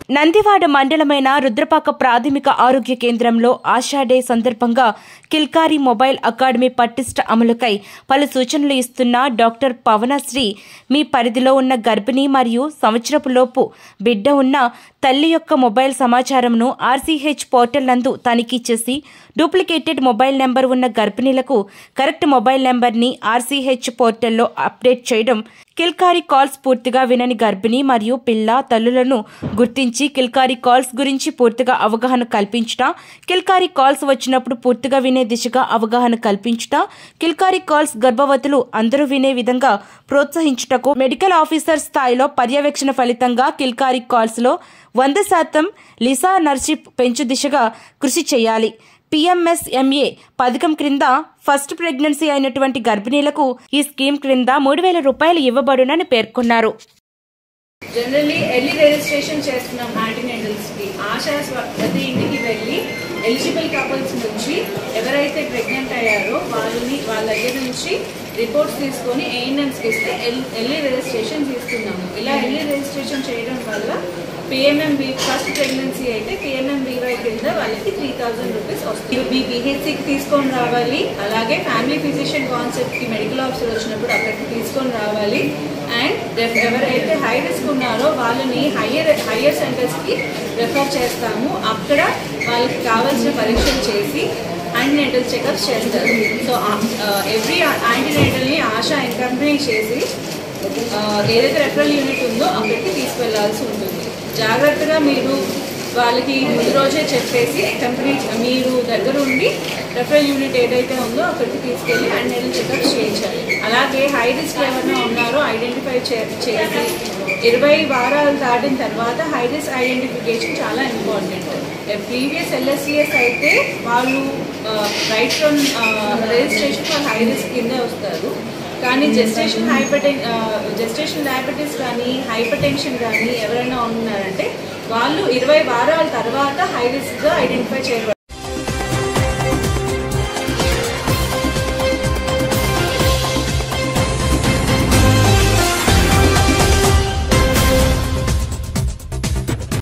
నందివాడ మండలమైన రుద్రపాక ప్రాథమిక ఆరోగ్య కేంద్రంలో ఆశా డే సందర్భంగా కిల్కారి మొబైల్ అకాడమీ పటిష్ట అమలుకై పలు సూచనలు ఇస్తున్న డాక్టర్ పవనశ్రీ మీ పరిధిలో ఉన్న గర్భిణీ మరియు సంవత్సరపు లోపు బిడ్డ ఉన్న తల్లి యొక్క మొబైల్ సమాచారంను ఆర్సీహెచ్ పోర్టల్ నందు తనిఖీ చేసి డూప్లికేటెడ్ మొబైల్ నెంబర్ ఉన్న గర్భిణీలకు కరెక్ట్ మొబైల్ నెంబర్ని ఆర్సీహెచ్ పోర్టల్లో అప్డేట్ చేయడం కిల్కారి కాల్స్ పూర్తిగా వినని గర్భిణీ మరియు పిల్ల తల్లులను గుర్తించి కిల్కారి కాల్స్ గురించి పూర్తిగా అవగాహన కల్పించుట కిల్కారి కాల్స్ వచ్చినప్పుడు పూర్తిగా వినే దిశగా అవగాహన కల్పించుట కిల్కారి కాల్స్ గర్భవతులు అందరూ వినే విధంగా ప్రోత్సహించుటకు మెడికల్ ఆఫీసర్ స్థాయిలో పర్యవేక్షణ ఫలితంగా కిల్కారి కాల్స్లో వంద శాతం లిసా నర్షిప్ పెంచు దిశగా కృషి చేయాలి పిఎంఎస్ఎంఏ పథకం క్రింద ఫస్ట్ ప్రెగ్నెన్సీ అయినటువంటి గర్భిణీలకు ఈ స్కీమ్ క్రింద మూడు వేల రూపాయలు ఇవ్వబడునని పేర్కొన్నారు జనరల్లీ ఎర్లీ రిజిస్ట్రేషన్ చేస్తున్నాం యాంటీనేటల్స్ కి ఆశా స్వ- ప్రతి ఇంటికి వెళ్ళి ఎలిజిబుల్ కపుల్స్ నుంచి ఎవరైతే ప్రెగ్నెంట్ అయ్యారో వాళ్ళని వాళ్ళ దగ్గర నుంచి రిపోర్ట్స్ తీసుకొని ఏఎన్ఎంస్కి ఇస్తే ఎర్లీ రిజిస్ట్రేషన్ తీసుకున్నాము ఇలా ఎర్లీ రిజిస్ట్రేషన్ చేయడం వల్ల పిఎంఎంబి ఫస్ట్ ప్రెగ్నెన్సీ అయితే పిఎంఎంబీవై కింద వాళ్ళకి త్రీ థౌజండ్ రూపీస్ వస్తుంది మీ పిహెచ్సికి తీసుకొని రావాలి అలాగే ఫ్యామిలీ ఫిజిషియన్ కాన్సెప్ట్కి మెడికల్ ఆఫీసర్ వచ్చినప్పుడు అక్కడికి తీసుకొని రావాలి అండ్ ఎవరైతే హై రిస్క్ ఉన్నారో వాళ్ళని హయ్యర్ హయ్యర్ సెంటర్స్కి రెఫర్ చేస్తాము అక్కడ వాళ్ళకి కావాల్సిన పరీక్షలు చేసి యాంటీనేటల్ చెకప్స్ చేస్తారు సో ఎవ్రీ యాంటీనేటల్ని ఆశ ఎంకంపెనీ చేసి ఆ, ఏదైతే రెఫరల్ యూనిట్ ఉందో అక్కడికి తీసుకెళ్లాల్సి ఉంటుంది జాగ్రత్తగా మీరు వాళ్ళకి ముందు రోజే చెప్పేసి కంపెనీ మీరు దగ్గర ఉండి రెఫరల్ యూనిట్ ఏదైతే ఉందో అక్కడికి తీసుకెళ్ళి అన్ని చెకప్స్ చేయించాలి అలాగే హై రిస్క్ ఎవరైనా ఉన్నారో ఐడెంటిఫై చేసి ఇరవై వారాలు దాటిన తర్వాత హై రిస్క్ ఐడెంటిఫికేషన్ చాలా ఇంపార్టెంట్ ప్రీవియస్ ఎల్ఎస్సిఎస్ అయితే వాళ్ళు రైట్ ఫ్రమ్ రిజిస్ట్రేషన్ వాళ్ళు హై రిస్క్ కిందే వస్తారు కానీ జెస్టేషన్ హైపర్టెన్ జెస్టేషన్ డయాబెటీస్ కానీ హైపర్ టెన్షన్ కానీ ఎవరైనా ఉన్నారంటే వాళ్ళు ఇరవై వారాల తర్వాత హై రిస్క్గా ఐడెంటిఫై చేయబడతారు